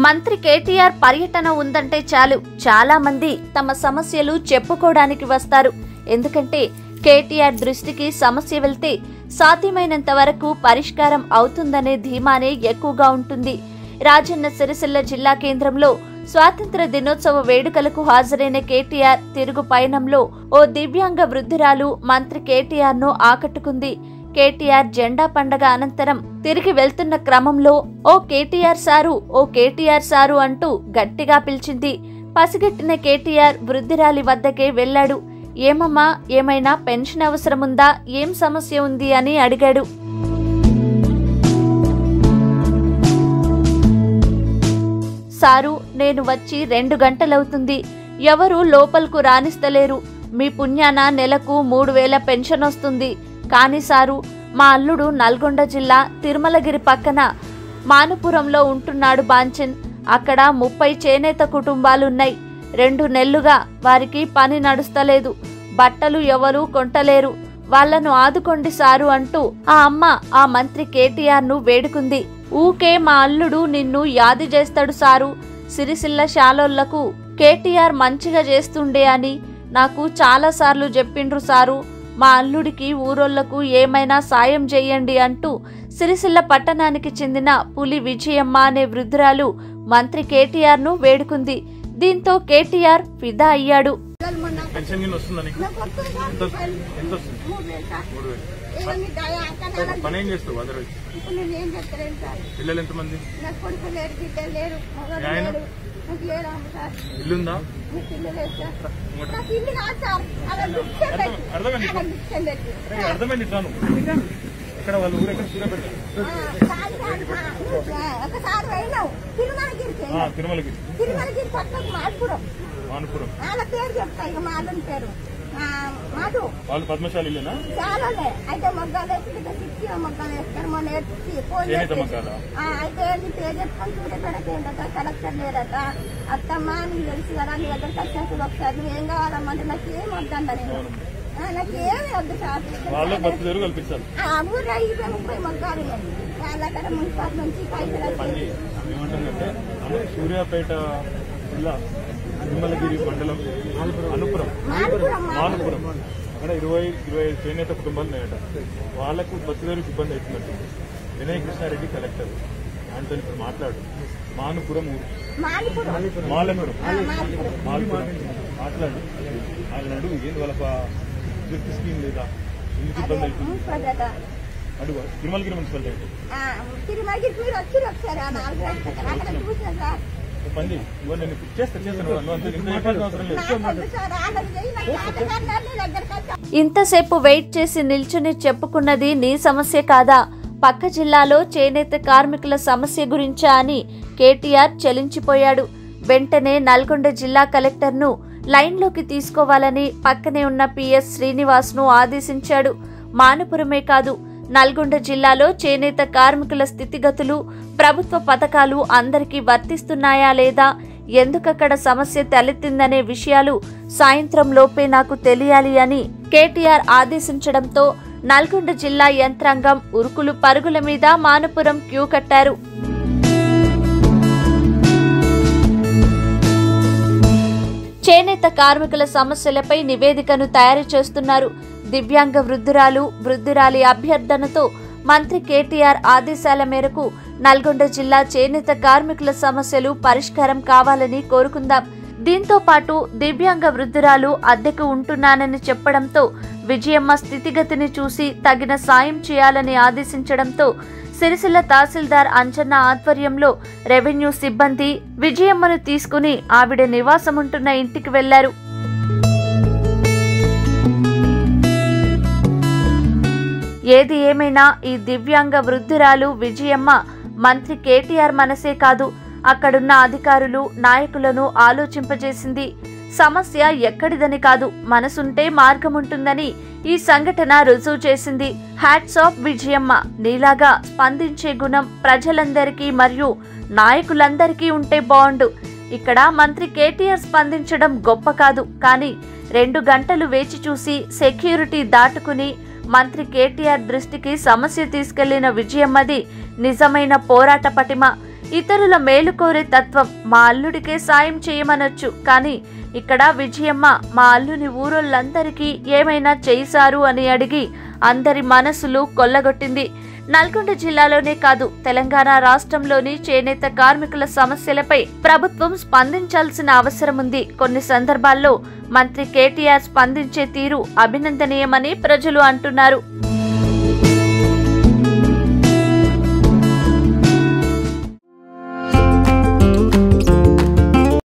మంత్రి కేటీఆర్ పర్యటన ఉందంటే చాలు చాలా మంది తమ సమస్యలు చెప్పుకోవడానికి వస్తారు ఎందుకంటే కేటీఆర్ దృష్టికి సమస్య వెళ్తే సాధ్యమైనంత వరకు పరిష్కారం అవుతుందనే ధీమానే ఎక్కువగా ఉంటుంది రాజన్న సిరిసిల్ల జిల్లా కేంద్రంలో స్వాతంత్ర దినోత్సవ వేడుకలకు హాజరైన కేటీఆర్ తిరుగు పయనంలో ఓ దివ్యాంగ వృద్ధురాలు మంత్రి కేటీఆర్ ను ఆకట్టుకుంది కేటీఆర్ జెండా పండగ అనంతరం తిరిగి వెళ్తున్న క్రమంలో ఓ కేటీఆర్ సారు ఓ కేటీఆర్ సారు అంటూ గట్టిగా పిలిచింది పసిగట్టిన కేటీఆర్ వృద్ధురాలి వద్దకే వెళ్ళాడు ఏమమ్మా ఏమైనా పెన్షన్ అవసరముందా ఏం సమస్య ఉంది అని అడిగాడు సారు నేను వచ్చి రెండు గంటలవుతుంది ఎవరు లోపలకు రానిస్తలేరు మీ పుణ్యాన నెలకు మూడు వేల పెన్షన్ వస్తుంది కానీ సారు మా అల్లుడు నల్గొండ జిల్లా తిరుమలగిరి పక్కన మానుపురంలో ఉంటున్నాడు బాంచన్ అక్కడ ముప్పై చేనేత కుటుంబాలున్నాయి రెండు నెల్లుగా వారికి పని నడుస్తలేదు బట్టలు ఎవరూ కొంటలేరు వాళ్ళను ఆదుకోండి సారు అంటూ ఆ అమ్మ ఆ మంత్రి కేటీఆర్ ను వేడుకుంది ఊకే మా అల్లుడు నిన్ను యాది చేస్తాడు సారు సిరిసిల్ల శాలోళ్లకు కేటీఆర్ మంచిగా చేస్తుండే అని నాకు చాలా సార్లు చెప్పిండ్రు సారు మా అల్లుడికి ఊరోళ్లకు ఏమైనా సాయం చేయండి అంటూ సిరిసిల్ల పట్టణానికి చెందిన పులి విజయమ్మ అనే వృద్ధురాలు మంత్రి కేటీఆర్ ను వేడుకుంది దీంతో కేటీఆర్ ఫిదా అయ్యాడు పెన్షన్ కింద వస్తుందా నీకు ఎంత వస్తుంది? ఎంత వస్తుంది మూడు వేలు పని ఏం చేస్తావు అదర్వైజ్ ఇప్పుడు నేను ఏం చెప్తలేను సార్ పిల్లలు ఎంతమంది నాకు కొడుకు లేరు బిడ్డ లేరు మగడు మీ ఆయన? లేరు నాకు లేరు అమ్మ సార్ ఇల్లుందా నాకు ఇల్లు లేదు సార్ ఇంకోటి. నాకు ఇల్లు కాదు సార్ అలా భిక్షం పెట్టి అర్థమైంది అలా భిక్షం పెట్టి అరే, అర్థమైంది ఇట్లాను ఇక్కడ వాళ్ళు ఊరు ఎక్కడ సూర్య పెట్టారు ఆ, కాదు కాదు ఆ, నువ్వు, ఆ, ఒకసారి వెళ్ళావు తిరుమలగిరికి ఆ, తిరుమలకి తిరుమలగిరి పక్కకు మాడుపురం మానుపురం వాళ్ళ పేరు చెప్తా ఇక మాధుని పేరు ఆ, మాధు వాళ్ళు పద్మశాలి ఇల్లేనా చాలానే అయితే మొగ్గాలు వేసి ఇక సిక్కి మొగ్గాలు వేస్తారు మొన్న ఎత్తి ఫోన్ చేనేత చేసి మొగ్గాలా? ఆ, అయితే నీ పేరు చెప్పుకొని చూడటానికి ఏంటట కలెక్టర్ లేదట అత్తమ్మ నీకు తెలుసు కదా నీ దగ్గరికి వచ్చినప్పుడు ఒకసారి నువ్వు ఏం కావాలమ్మా అంటే నాకు ఏం వద్దంట నేను ఆ, నాకు ఏమి వద్దు సార్ వాళ్ళకి బతుకు తెరువు కల్పించాలి ఆ ఊరు ఇరవై ముప్పై మొగ్గాలు ఉన్నాయి వాళ్ళక్కడ మున్సిపాలిటీ నుంచి పైసలు పని వచ్చి ఏమంటుందంటే అను సూర్యాపేట జిల్లా తిరుమలగిరి మండలం అనుపురం మానుపురం మానుపురం అక్కడ ఇరవై ఇరవై ఐదు చేనేత కుటుంబాలు ఉన్నాయట వాళ్ళకు బతుకు ఇబ్బంది అవుతుందంట వినయ్ కృష్ణారెడ్డి కలెక్టర్ ఆయనతో ఇప్పుడు మాట్లాడు మానుపురం ఊరు మానుపురం మాలపురం మానుపురం మాలపురం మాట్లాడు ఆయన అడుగు ఏంది వాళ్ళ విద్యుత్ స్కీమ్ లేదా ఎందుకు ఇబ్బంది అవుతుంది మున్సిపాలిటీ అడుగు తిరుమలగిరి మున్సిపాలిటీ అంటే తిరుమలగిరికి మీరు వచ్చి ఒకసారి ఆ నాలుగు రోజులు అక్కడ చూసిన సార్ ఒక పని చెయ్యి. ఇవ్వ నేను చేస్తా చేస్తాను నువ్వు అంత ఇంత చెప్పాల్సిన అవసరం లేదు నాకు సార్ ఆర్డర్ చేయి నాకు ఆటగారు నీ దగ్గరికి వచ్చి ఇంతసేపు వెయిట్ చేసి నిల్చుని చెప్పుకున్నది నీ సమస్య కాదా పక్క జిల్లాలో చేనేత కార్మికుల సమస్య గురించా అని కేటీఆర్ చలించిపోయాడు వెంటనే నల్గొండ జిల్లా కలెక్టర్ను లైన్లోకి తీసుకోవాలని పక్కనే ఉన్న పిఎస్ శ్రీనివాస్ను ఆదేశించాడు మానపురమే కాదు నల్గొండ జిల్లాలో చేనేత కార్మికుల స్థితిగతులు ప్రభుత్వ పథకాలు అందరికీ వర్తిస్తున్నాయా లేదా ఎందుకక్కడ సమస్య తలెత్తిందనే విషయాలు సాయంత్రం లోపే నాకు తెలియాలి అని కేటీఆర్ ఆదేశించడంతో నల్గొండ జిల్లా యంత్రాంగం ఉరుకులు పరుగుల మీద మానపురం క్యూ కట్టారు చేనేత కార్మికుల సమస్యలపై నివేదికను తయారు చేస్తున్నారు దివ్యాంగ వృద్ధురాలు వృద్ధురాలి అభ్యర్థనతో మంత్రి కేటీఆర్ ఆదేశాల మేరకు నల్గొండ జిల్లా చేనేత కార్మికుల సమస్యలు పరిష్కారం కావాలని కోరుకుందాం దీంతో పాటు దివ్యాంగ వృద్ధురాలు అద్దెకు ఉంటున్నానని చెప్పడంతో విజయమ్మ స్థితిగతిని చూసి తగిన సాయం చేయాలని ఆదేశించడంతో సిరిసిల్ల తహసీల్దార్ అంజన్న ఆధ్వర్యంలో రెవెన్యూ సిబ్బంది విజయమ్మను తీసుకుని ఆవిడ నివాసముంటున్న ఇంటికి వెళ్లారు ఏది ఏమైనా ఈ దివ్యాంగ వృద్ధురాలు విజయమ్మ మంత్రి కేటీఆర్ మనసే కాదు అక్కడున్న అధికారులు నాయకులను ఆలోచింపజేసింది సమస్య ఎక్కడిదని కాదు మనసుంటే మార్గముంటుందని ఈ సంఘటన రుజువు చేసింది హ్యాట్స్ ఆఫ్ విజయమ్మ నీలాగా స్పందించే గుణం ప్రజలందరికీ మరియు నాయకులందరికీ ఉంటే బాగుండు ఇక్కడ మంత్రి కేటీఆర్ స్పందించడం గొప్ప కాదు కానీ రెండు గంటలు వేచి చూసి సెక్యూరిటీ దాటుకుని మంత్రి కేటీఆర్ దృష్టికి సమస్య తీసుకెళ్లిన విజయమ్మది నిజమైన పోరాట పటిమ ఇతరుల మేలు కోరే తత్వం మా అల్లుడికే సాయం చేయమనొచ్చు కానీ ఇక్కడ విజయమ్మ మా అల్లుని ఊరోళ్ళందరికీ ఏమైనా చేశారు అని అడిగి అందరి మనసులు కొల్లగొట్టింది నల్గొండ జిల్లాలోనే కాదు తెలంగాణ రాష్ట్రంలోని చేనేత కార్మికుల సమస్యలపై ప్రభుత్వం స్పందించాల్సిన అవసరం ఉంది కొన్ని సందర్భాల్లో మంత్రి కేటీఆర్ స్పందించే తీరు అభినందనీయమని ప్రజలు అంటున్నారు